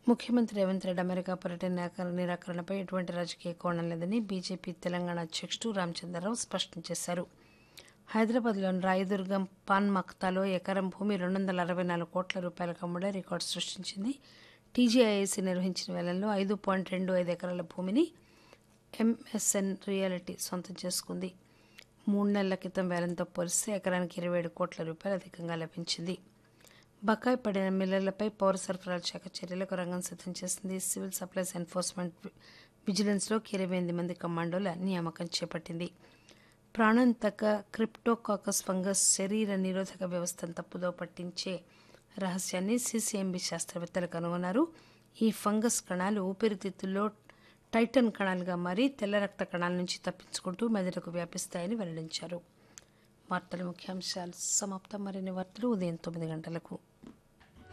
ముఖ్యమంత్రి రేవంత్ రెడ్డి అమెరికా పర్యటన నిరాకరణ నిరాకరణపై ఎటువంటి రాజకీయ కోణం లేదని బీజేపీ తెలంగాణ అధ్యక్షుడు రామచంద్రరావు స్పష్టం చేశారు హైదరాబాద్లోని రాయదుర్గం పాన్ మక్తాలో ఎకరం భూమి రెండు వందల అరవై నాలుగు కోట్ల రూపాయలకు అమ్ముడే రికార్డు సృష్టించింది టీజీఐఏసీ నిర్వహించిన వేలంలో ఐదు పాయింట్ రెండు ఐదు ఎకరాల భూమిని ఎంఎస్ఎన్ రియాలిటీ సొంతం చేసుకుంది మూడు నెలల క్రితం వేలంతో పోలిస్తే ఎకరానికి ఇరవై ఏడు కోట్ల రూపాయలు అధికంగా లభించింది బకాయి పడిన మిల్లర్లపై పౌర సరఫరాల శాఖ చర్యలకు రంగం సిద్ధం చేసింది సివిల్ సప్లైస్ ఎన్ఫోర్స్మెంట్ విజిలెన్స్లోకి ఇరవై ఎనిమిది మంది కమాండోల నియామకం చేపట్టింది ప్రాణాంతక క్రిప్టోకాకస్ ఫంగస్ శరీర నిరోధక వ్యవస్థను తప్పుదో పట్టించే రహస్యాన్ని సీసీఎంబీ శాస్త్రవేత్తలు కనుగొన్నారు ఈ ఫంగస్ కణాలు ఊపిరితిత్తుల్లో టైటన్ కణాలుగా మారి తెల్ల రక్త కణాల నుంచి తప్పించుకుంటూ మెదడుకు వ్యాపిస్తాయని వెల్లడించారు వార్తల ముఖ్యాంశాలు సమాప్తం మరిన్ని వార్తలు ఉదయం తొమ్మిది గంటలకు